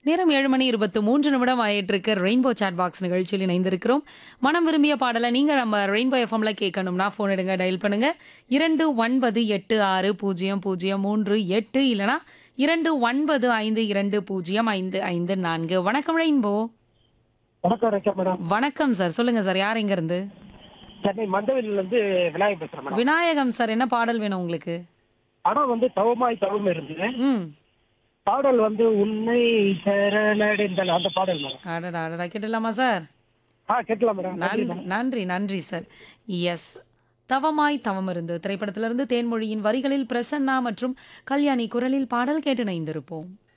நேரம் ஏழு மணி இருபத்து மூன்று நிமிடம் ஆயிட்டு இருக்கு ரெயின்போ சாட் பாக்ஸ் நிகழ்ச்சியில் இணைந்திருக்கிறோம் மனம் விரும்பிய பாடலை நீங்க நம்ம ரெயின்போ எஃப்எம்ல கேட்கணும்னா ஃபோன் எடுங்க டயல் பண்ணுங்க இரண்டு ஒன்பது எட்டு ஆறு பூஜ்ஜியம் பூஜ்ஜியம் மூன்று எட்டு இல்லனா இரண்டு ஒன்பது ஐந்து இரண்டு பூஜ்ஜியம் ஐந்து ஐந்து நான்கு வணக்கம் ரெயின்போ வணக்கம் ரேக்கா மேடம் வணக்கம் சார் சொல்லுங்க சார் யார் எங்க இருந்து சென்னை மண்டவில இருந்து விநாயகர் பேசுறேன் மேடம் விநாயகம் சார் என்ன பாடல் வேணும் உங்களுக்கு படம் வந்து தவமாய் தவம் இருந்து ம் பாடல் வந்து உன்னை சரணடைந்தல் அந்த பாடல் மேடம் அடடா அடடா கேட்டுடலாமா சார் ஆ கேட்கலாம் மேடம் நன்றி நன்றி நன்றி நன்றி சார் எஸ் தவமாய் தவம் இருந்து திரைப்படத்திலிருந்து தேன்மொழியின் வரிகளில் பிரசன்னா மற்றும் கல்யாணி குரலில் பாடல் கேட்டு இணைந்திருப்போம்